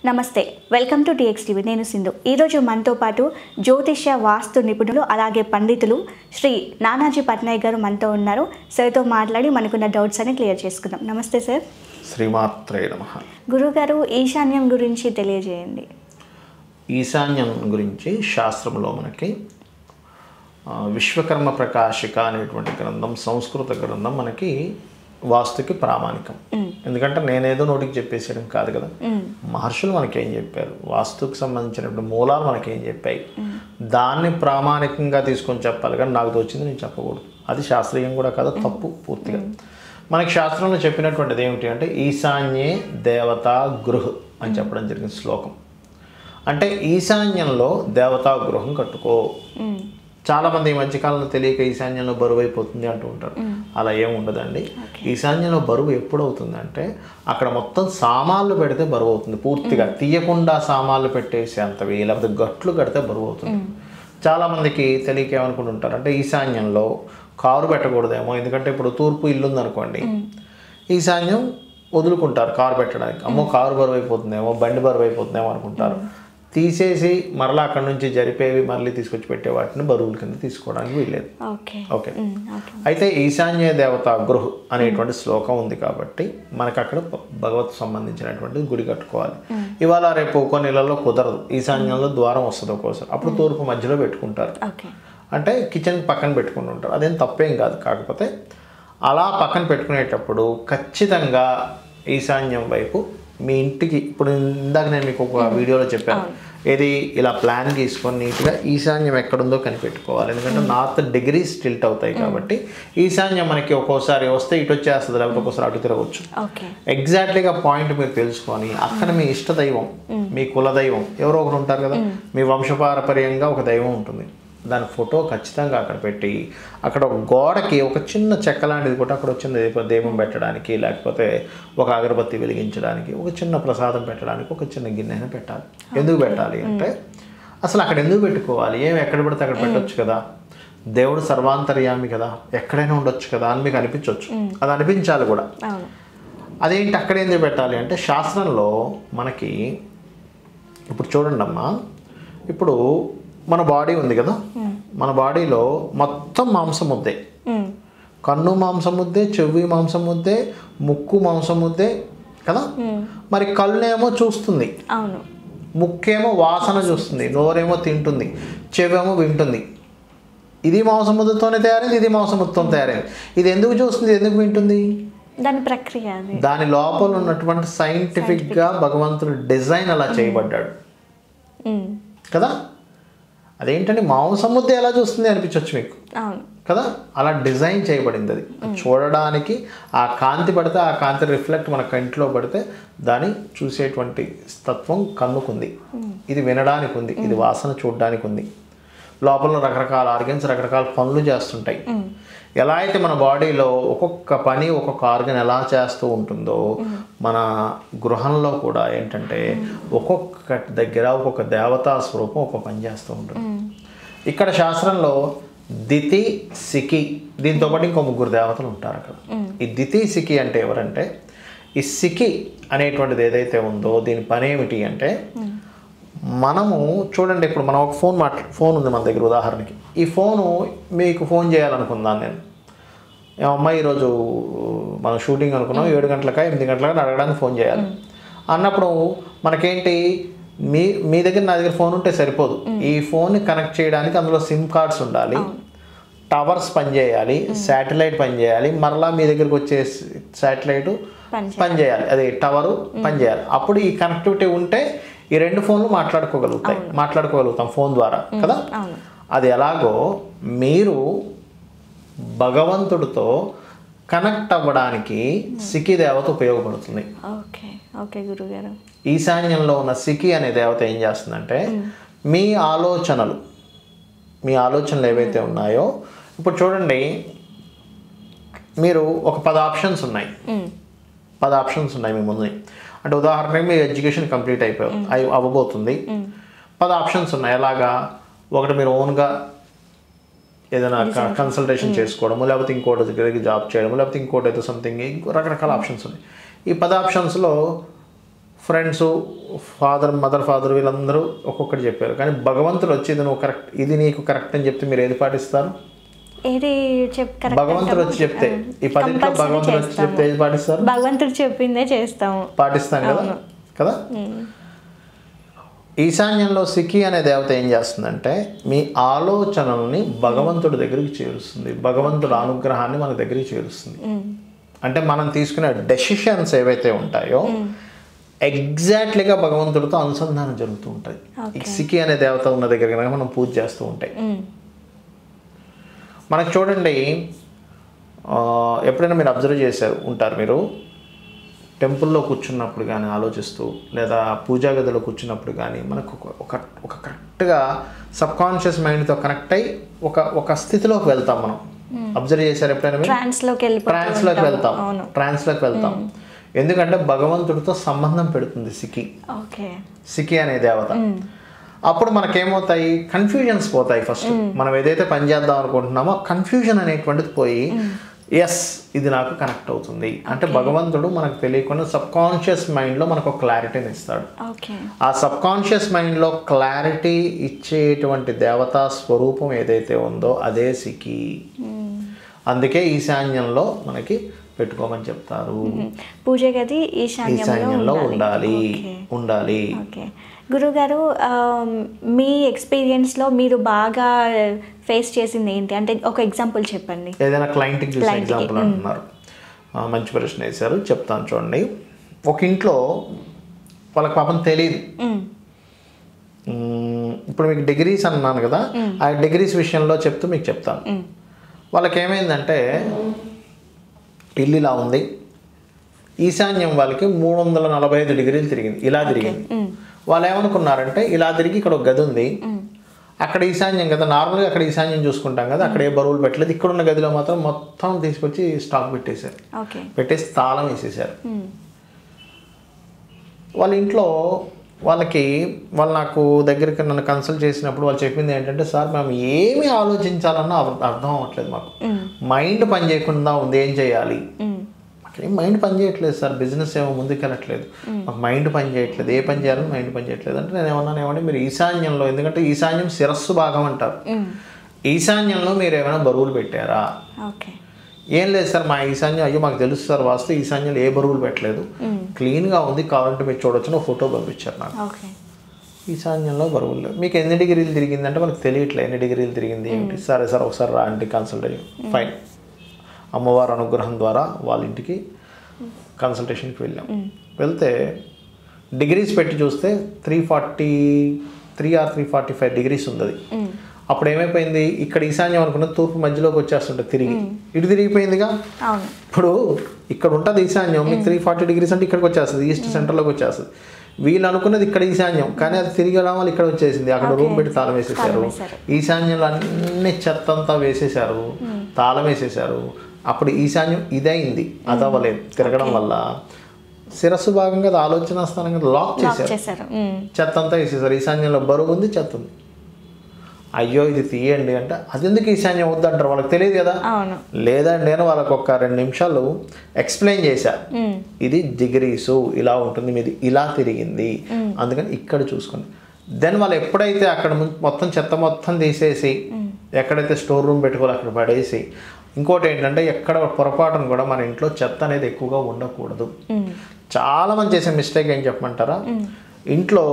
నమస్తే welcome to TX TV నేను సింధు ఈరోజు మనతో పాటు జ్యోతిష్య వాస్తు నిపుణులు అలాగే పండితులు శ్రీ నానాజీ పట్నాయక్ గారు మనతో ఉన్నారు సార్తో మాట్లాడి మనకున్న డౌట్స్ అని క్లియర్ చేసుకుందాం నమస్తే సార్ శ్రీమాత్రే నమ గురుగారు ఈశాన్యం గురించి తెలియజేయండి ఈశాన్యం గురించి శాస్త్రంలో మనకి ఆ, విశ్వకర్మ ప్రకాశిక అనేటువంటి గ్రంథం సంస్కృత గ్రంథం మనకి వాస్తుకి ప్రామాణికం ఎందుకంటే నేనేదో నోటికి చెప్పేసేయడం కాదు కదా మహర్షులు మనకేం చెప్పారు వాస్తుకు సంబంధించినటువంటి మూలాలు మనకేం చెప్పాయి దాన్ని ప్రామాణికంగా తీసుకొని చెప్పాలి కానీ నాకు తోచింది నేను చెప్పకూడదు అది శాస్త్రీయం కూడా కాదు తప్పు పూర్తిగా మనకి శాస్త్రంలో చెప్పినటువంటిది ఏమిటి అంటే ఈశాన్యే దేవత గృహ అని చెప్పడం జరిగిన శ్లోకం అంటే ఈశాన్యంలో దేవతా గృహం కట్టుకో చాలామంది ఈ మధ్యకాలంలో తెలియక ఈశాన్యంలో బరువు అయిపోతుంది అంటూ ఉంటారు అలా ఏం ఉండదండి ఈశాన్యంలో బరువు ఎప్పుడు అవుతుందంటే అక్కడ మొత్తం సామాన్లు పెడితే బరువు అవుతుంది పూర్తిగా తీయకుండా సామాన్లు పెట్టేసి అంతవి లేకపోతే గట్లు కడితే బరువు అవుతుంది చాలామందికి తెలియక ఏమనుకుంటుంటారు అంటే ఈశాన్యంలో కారు పెట్టకూడదేమో ఎందుకంటే ఇప్పుడు తూర్పు ఇల్లు ఉందనుకోండి ఈశాన్యం వదులుకుంటారు కారు పెట్టడానికి అమ్మో కారు బరువు అయిపోతుందేమో బండి బరువు అయిపోతుందేమో అనుకుంటారు తీసేసి మరలా అక్కడ నుంచి జరిపేవి మళ్ళీ తీసుకొచ్చి పెట్టే వాటిని బరువుల కింద తీసుకోవడానికి వీల్లేదు ఓకే ఓకే ఓకే అయితే ఈశాన్య దేవత గృహ అనేటువంటి శ్లోకం ఉంది కాబట్టి మనకు అక్కడ భ- భగవత్ సంబంధించినటువంటి గుడి కట్టుకోవాలి ఇవాళ రేపు కొన్ని ఇళ్లలో కుదరదు ఈశాన్యంలో ద్వారం వస్తుంది ఒక్కోసారి అప్పుడు తూర్పు మధ్యలో పెట్టుకుంటారు ఓకే అంటే కిచెన్ పక్కన పెట్టుకుని ఉంటారు అదేం తప్పేం కాదు కాకపోతే అలా పక్కన పెట్టుకునేటప్పుడు ఖచ్చితంగా ఈశాన్యం వైపు మీ ఇంటికి ఇప్పుడు ఇందాక నేను మీకు ఒక వీడియోలో చెప్పాను ఏది ఇలా ప్లాన్ గీసుకొని నీట్గా ఈశాన్యం ఎక్కడుందో కనిపెట్టుకోవాలి ఎందుకంటే నార్త్ డిగ్రీస్ టిల్ట్ అవుతాయి కాబట్టి ఈశాన్యం మనకి ఒక్కోసారి వస్తే ఇటు వచ్చేస్తుంది లేకపోతే ఒక్కోసారి అటు తిరగవచ్చు ఓకే ఎగ్జాక్ట్లీగా పాయింట్ మీరు తెలుసుకొని అక్కడ మీ ఇష్ట దైవం మీ కుల దైవం ఎవరో ఒకరు ఉంటారు కదా మీ వంశపారపర్యంగా ఒక దైవం ఉంటుంది దాని ఫోటో ఖచ్చితంగా అక్కడ పెట్టి అక్కడ ఒక గోడకి ఒక చిన్న చెక్క లాంటిది కూడా అక్కడ వచ్చిన దీప- దీపం పెట్టడానికి లేకపోతే ఒక అగరబత్తి వెలిగించడానికి ఒక చిన్న ప్రసాదం పెట్టడానికి ఒక చిన్న గిన్నె అయినా పెట్టాలి ఎందుకు పెట్టాలి అంటే అసలు అక్కడ ఎందుకు పెట్టుకోవాలి ఏం ఎక్కడ పడితే అక్కడ పెట్టొచ్చు కదా దేవుడు సర్వాంతర్యామి కదా ఎక్కడైనా ఉండొచ్చు కదా అని మీకు అనిపించవచ్చు అది అనిపించాలి కూడా అవును అదేంటి అక్కడ ఎందుకు పెట్టాలి అంటే శాస్త్రంలో మనకి ఇప్పుడు చూడండి అమ్మా ఇప్పుడు మన బాడీ ఉంది కదా మన బాడీలో మొత్తం మాంసం ముద్దే ఉమ్, కన్ను మాంసం ముద్దే చెవి మాంసం ముద్దే ముక్కు మాంసం ముద్దే కదా మరి కళ్ళేమో చూస్తుంది అవును ముక్కేమో వాసన చూస్తుంది నోరేమో తింటుంది చెవేమో వింటుంది ఇది మాంసం ముద్దతోనే తయారైంది ఇది మాంసం ముద్దతో తయారైంది ఇది ఎందుకు చూస్తుంది ఎందుకు వింటుంది దాని ప్రక్రియ అది దాని లోపల ఉన్నటువంటి సైంటిఫిక్గా భగవంతుడు డిజైన్ అలా చేయబడ్డాడు ఉమ్, కదా అదేంటంటే మాంసం ముద్ద ఎలా చూస్తుంది అనిపించవచ్చు మీకు అవును కదా అలా డిజైన్ చేయబడింది అది చూడడానికి ఆ కాంతి పడితే ఆ కాంతి రిఫ్లెక్ట్ మన కంటిలో పడితే దాన్ని చూసేటువంటి తత్వం కన్నుకుంది ఇది వినడానికి ఉంది ఇది వాసన చూడడానికి ఉంది లోపల రకరకాల ఆర్గన్స్ రకరకాల పనులు చేస్తుంటాయి ఎలా అయితే మన బాడీలో ఒక్కొక్క పని ఒక్కొక్క ఆర్గన్ ఎలా చేస్తూ ఉంటుందో మన గృహంలో కూడా ఏంటంటే ఒక్కొక్క దగ్గర ఒక్కొక్క దేవతా స్వరూపం ఒక్కొక్క పని చేస్తూ ఉంటుంది ఇక్కడ శాస్త్రంలో దితి సికి దీంతో పాటు ఇంకో ముగ్గురు దేవతలు ఉంటారు అక్కడ ఈ దితి సికి అంటే ఎవరంటే ఈ సికి అనేటువంటిది ఏదైతే ఉందో దీని పని ఏమిటి అంటే మనము చూడండి ఇప్పుడు మనం ఒక ఫోన్ మాట్లా ఫోన్ ఉంది మన దగ్గర ఉదాహరణకి ఈ ఫోను మీకు ఫోన్ చేయాలనుకుందాను నేను ఏమమ్మా ఈరోజు మనం షూటింగ్ అనుకున్నాం ఏడు గంటలకా ఎనిమిది గంటలకా అడగడానికి ఫోన్ చేయాలి అన్నప్పుడు మనకేంటి మీ మీ దగ్గర నా దగ్గర ఫోన్ ఉంటే సరిపోదు ఈ ఫోన్ని కనెక్ట్ చేయడానికి అందులో సిమ్ కార్డ్స్ ఉండాలి టవర్స్ పనిచేయాలి శాటిలైట్ పనిచేయాలి మరలా మీ దగ్గరికి వచ్చే శాటిలైట్ పని పనిచేయాలి అది టవరు పనిచేయాలి అప్పుడు ఈ కనెక్టివిటీ ఉంటే ఈ రెండు ఫోన్లు మాట్లాడుకోగలుగుతాయి మాట్లాడుకోగలుగుతాం ఫోన్ ద్వారా కదా అవును అది ఎలాగో మీరు భగవంతుడితో కనెక్ట్ అవ్వడానికి సికి దేవత ఉపయోగపడుతుంది ఓకే ఓకే గురుగారు ఈశాన్యంలో ఉన్న సికి అనే దేవత ఏం చేస్తుందంటే మీ ఆలోచనలు మీ ఆలోచనలు ఏవైతే ఉన్నాయో ఇప్పుడు చూడండి మీరు ఒక పది ఆప్షన్స్ ఉన్నాయి ఉమ్, పది ఆప్షన్స్ ఉన్నాయి మీ ముందు అంటే ఉదాహరణకి మీ ఎడ్యుకేషన్ కంప్లీట్ అయిపోయి అయి అవ్వబోతుంది పది ఆప్షన్స్ ఉన్నాయి ఎలాగా ఒకటి మీరు ఓన్గా ఏదైనా కన్సల్టేషన్ చేసుకోవడము లేకపోతే ఇంకోటి దగ్గరికి జాబ్ చేయడము లేకపోతే ఇంకోటి ఏదో సంథింగ్ ఇంకో రకరకాల ఆప్షన్స్ ఉన్నాయి ఈ పది ఆప్షన్స్లో ఫ్రెండ్స్ ఫాదర్ మదర్ ఫాదర్ వీళ్ళందరూ ఒక్కొక్కటి చెప్పారు కానీ భగవంతుడు వచ్చి ఇది నువ్వు కరెక్ట్ ఇది నీకు కరెక్ట్ అని చెప్తే మీరు ఏది పాటిస్తారు ఏది చెప్ correct భగవంతుడు వచ్చి చెప్తే ఈ పదింట్లో Compulsory భగవంతుడు వచ్చి చేస్తాము. చెప్తే ఏది పాటిస్తారు భగవంతుడు చెప్పిందే చేస్తాము పాటిస్తాం కదా కదా ఈశాన్యంలో సికి అనే దేవత ఏం చేస్తుందంటే మీ ఆలోచనల్ని భగవంతుడి దగ్గరికి చేరుస్తుంది భగవంతుడి అనుగ్రహాన్ని మన దగ్గరికి చేరుస్తుంది అంటే మనం తీసుకునే డెసిషన్స్ ఏవైతే ఉంటాయో ఎగ్జాక్ట్లీగా భగవంతుడితో అనుసంధానం జరుగుతూ ఉంటాయి ఈ సికి అనే దేవత ఉన్న దగ్గర కనుక మనం పూజ చేస్తూ ఉంటాయి మనకు చూడండి ఆ, ఎప్పుడైనా మీరు అబ్జర్వ్ చేశారు ఉంటారు మీరు టెంపుల్లో కూర్చున్నప్పుడు కానీ ఆలోచిస్తూ లేదా పూజా గదిలో కూర్చున్నప్పుడు కానీ మనకు ఒక- ఒక ఒక కరెక్ట్గా సబ్ కాన్షియస్ మైండ్తో కనెక్ట్ అయ్యి ఒక ఒక స్థితిలోకి వెళ్తాం మనం అబ్జర్వ్ చేశారు ఎప్పుడైనా మీరు ట్రాన్స్లోకి వెళ్ళిపోతూ ట్రాన్స్లోకి ఉంటాము. వెళ్తాం అవును ట్రాన్స్లోకి వెళ్తాం ఎందుకంటే భగవంతుడితో సంబంధం పెడుతుంది సికి ఓకే సికి అనే దేవత అప్పుడు మనకేమవుతాయి కన్ఫ్యూజన్స్ పోతాయి ఫస్ట్ మనం ఏదైతే పని చేద్దాం అనుకుంటున్నామో కన్ఫ్యూజన్ అనేటువంటిది పోయి ఎస్ ఇది నాకు కనెక్ట్ అవుతుంది అంటే భగవంతుడు మనకు తెలియకుండా సబ్ కాన్షియస్ మైండ్లో మనకు ఒక క్లారిటీని ఇస్తాడు ఓకే ఆ సబ్ కాన్షియస్ మైండ్లో క్లారిటీ ఇచ్చేటువంటి దేవతా స్వరూపం ఏదైతే ఉందో అదే సికి అందుకే ఈశాన్యంలో మనకి పెట్టుకోమని చెప్తారు పూజ గది ఈశాన్యంలో ఈశాన్యంలో ఉండాలి ఓకే. ఉండాలి ఓకే గురుగారు ఆ, మీ ఎక్స్పీరియన్స్లో మీరు బాగా ఫేస్ చేసింది ఏంటి అంటే ఒక ఎగ్జాంపుల్ చెప్పండి ఏదైనా క్లయింట్కి చూసే Client కి, ఎగ్జాంపుల్ అంటున్నారు ఆ, మంచి ప్రశ్న వేశారు చెప్తాను చూడండి ఒక ఇంట్లో వాళ్ళకి పాపం తెలియదు మ్మ్. మ్మ్, ఇప్పుడు మీకు డిగ్రీస్ అన్నాను కదా ఆ డిగ్రీస్ విషయంలో చెప్తూ మీకు చెప్తాను మ్మ్. వాళ్ళకి ఏమైందంటే ఇల్లు ఇలా ఉంది ఈశాన్యం వాళ్ళకి మూడు వందల నలభై ఐదు డిగ్రీలు తిరిగింది ఇలా తిరిగింది వాళ్ళు ఏమనుకున్నారంటే ఇలా తిరిగి ఇక్కడ ఒక గది ఉంది అక్కడ ఈశాన్యం కదా నార్మల్గా అక్కడ ఈశాన్యం చూసుకుంటాం కదా అక్కడ ఏ బరువులు పెట్టలేదు ఇక్కడ ఉన్న గదిలో మాత్రం మొత్తం తీసుకొచ్చి స్టాక్ పెట్టేశారు ఓకే పెట్టేసి తాళం వేసేసారు మ్మ్. వాళ్ళ ఇంట్లో వాళ్ళకి వాళ్ళు నాకు దగ్గరికి నన్ను కన్సల్ట్ చేసినప్పుడు వాళ్ళు చెప్పింది ఏంటంటే సార్ మేము ఏమి ఆలోచించాలన్నా అర్థ- అర్థం అవ్వట్లేదు మాకు మైండ్ పని చేయకుండా ఉంది ఏం చేయాలి మ్మ్. మాకేం మైండ్ పని చేయట్లేదు సార్ బిజినెస్ ఏమో ముందుకెళ్ళట్లేదు మాకు మైండ్ పని చేయట్లేదు ఏ పని చేయాలని మైండ్ పని చేయట్లేదు అంటే నేను ఏమన్నాను ఏమంటే మీరు ఈశాన్యంలో ఎందుకంటే ఈశాన్యం శిరస్సు భాగం అంటారు మ్మ్. ఈశాన్యంలో మీరు ఏమైనా బరువులు పెట్టారా ఓకే ఏం లేదు సార్ మా ఈశాన్యం అయ్యో మాకు తెలుసు సార్ వాస్తు ఈశాన్యంలో ఏ బరువులు పెట్టలేదు క్లీన్గా ఉంది కావాలంటే మీరు చూడొచ్చు ఒక ఫోటో పంపించారు నాకు ఓకే ఈశాన్యంలో బరువులు లేవు మీకు ఎన్ని డిగ్రీలు తిరిగిందంటే మనకు తెలియట్లేదు ఎన్ని డిగ్రీలు తిరిగింది ఏమిటి సరే సార్ ఒకసారి రాండి కన్సల్టేషన్ ఫైన్ అమ్మవారి అనుగ్రహం ద్వారా వాళ్ళ ఇంటికి కన్సల్టేషన్కి వెళ్ళాం వెళ్తే డిగ్రీస్ పెట్టి చూస్తే three forty three or three forty five degrees ఉంది అది అప్పుడు ఏమైపోయింది ఇక్కడ ఈశాన్యం అనుకున్న తూర్పు మధ్యలోకి వచ్చేస్తుంటుంది తిరిగి ఇటు తిరిగిపోయిందిగా అవును ఇప్పుడు ఇక్కడ ఉంటుంది ఈశాన్యం మీకు త్రీ ఫార్టీ డిగ్రీస్ అంటే ఇక్కడికి వచ్చేస్తుంది ఈస్ట్ సెంటర్లోకి వచ్చేస్తుంది వీళ్ళు అనుకున్నది ఇక్కడ ఈశాన్యం కానీ అది తిరిగి రావడం వల్ల ఇక్కడ వచ్చేసింది అక్కడ రూమ్ పెట్టి తాళం వేసేసారు తాళం వేశారు. ఈశాన్యంలో అన్ని చెత్త అంతా వేసేసారు తాళం వేసేసారు అప్పుడు ఈశాన్యం ఇదైంది అదవ్వలేదు తిరగడం వల్ల శిరస్సు భాగంగా అది ఆలోచన స్థానంగా లాక్ లాక్ చేశారు చేశారు మ్మ్. చెత్త అంతా వేసేసారు ఈశాన్యంలో బరువు ఉంది చెత్త ఉంది అయ్యో ఇది తీయండి అంటే అది ఎందుకు ఈశాన్యం వద్దంటారు వాళ్ళకి తెలియదు కదా అవును లేదండి నేను వాళ్ళకి ఒక రెండు నిమిషాలు ఎక్స్ప్లెయిన్ చేశా మ్మ్. ఇది డిగ్రీసు ఇలా ఉంటుంది మీది ఇలా తిరిగింది అందుకని ఇక్కడ చూసుకోండి దెన్ వాళ్ళు ఎప్పుడైతే అక్కడ ము- మొత్తం చెత్త మొత్తం తీసేసి ఎక్కడైతే స్టోర్ రూమ్ పెట్టుకోవాలి అక్కడ పడేసి ఇంకోటి ఏంటంటే ఎక్కడ పొరపాటును కూడా మన ఇంట్లో చెత్త అనేది ఎక్కువగా ఉండకూడదు మ్మ్. చాలా మంది చేసే మిస్టేక్ ఏం చెప్పమంటారా ఇంట్లో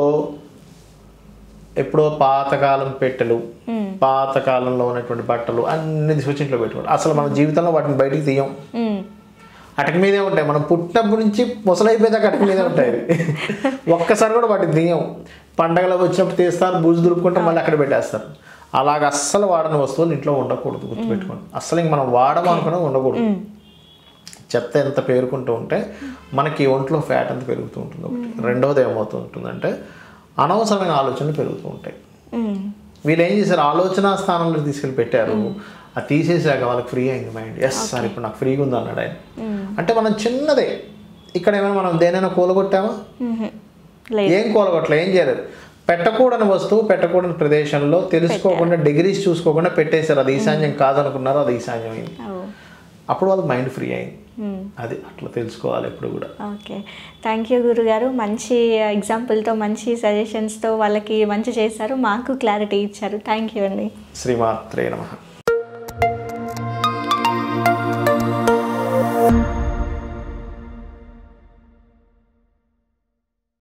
ఎప్పుడో పాతకాలం పెట్టెలు పాతకాలంలో ఉన్నటువంటి బట్టలు అన్ని తీసుకొచ్చి ఇంట్లో పెట్టుకోండి అసలు మన జీవితంలో వాటిని బయటికి తీయం మ్మ్. అటక మీదే ఉంటాయి మనం పుట్టినప్పటి నుంచి ముసలైపోయేదాకా అటక మీదే ఉంటాయి అవి. ఒక్కసారి కూడా వాటిని తీయం పండగలకు వచ్చినప్పుడు తీస్తారు బూజు దులుపుకుంటే మళ్ళీ అక్కడ పెట్టేస్తారు అలాగ అస్సలు వాడని వస్తువులు ఇంట్లో ఉండకూడదు గుర్తుపెట్టుకోండి అస్సలు ఇంక మనం వాడమనుకున్నా ఉండకూడదు చెత్త ఎంత పేరుకుంటూ ఉంటే మనకి ఒంట్లో ఫ్యాట్ ఎంత పెరుగుతూ ఉంటుంది ఒకటి రెండోది ఏమవుతూ ఉంటుందంటే అనవసరమైన ఆలోచనలు పెరుగుతూ ఉంటాయి మ్మ్. వీళ్ళు ఏం చేశారు ఆలోచన స్థానంలో తీసుకెళ్ళి పెట్టారు అది తీసేసాక వాళ్ళకి ఫ్రీ అయింది మైండ్ ఎస్ సార్ ఇప్పుడు నాకు ఫ్రీగా ఉంది అన్నాడు ఆయన అంటే మనం చిన్నదే ఇక్కడ ఏమైనా మనం దేనైనా కూలగొట్టామా మ్మ్. లేదు ఏం కూలగొట్టలే ఏం చేయలేదు పెట్టకూడని వస్తువు పెట్టకూడని ప్రదేశంలో తెలుసుకోకుండా డిగ్రీస్ చూసుకోకుండా పెట్టేశారు అది ఈశాన్యం కాదనుకున్నారు అది ఈశాన్యం అయింది ఓ. అప్పుడు వాళ్ళకి మైండ్ ఫ్రీ అయింది అది అట్లా తెలుసుకోవాలి ఎప్పుడు కూడా ఓకే థ్యాంక్ యూ గురుగారు మంచి ఎగ్జాంపుల్తో మంచి సజెషన్స్తో వాళ్ళకి మంచి చేశారు మాకు క్లారిటీ ఇచ్చారు థ్యాంక్ యూ అండి శ్రీమాత్రే నమః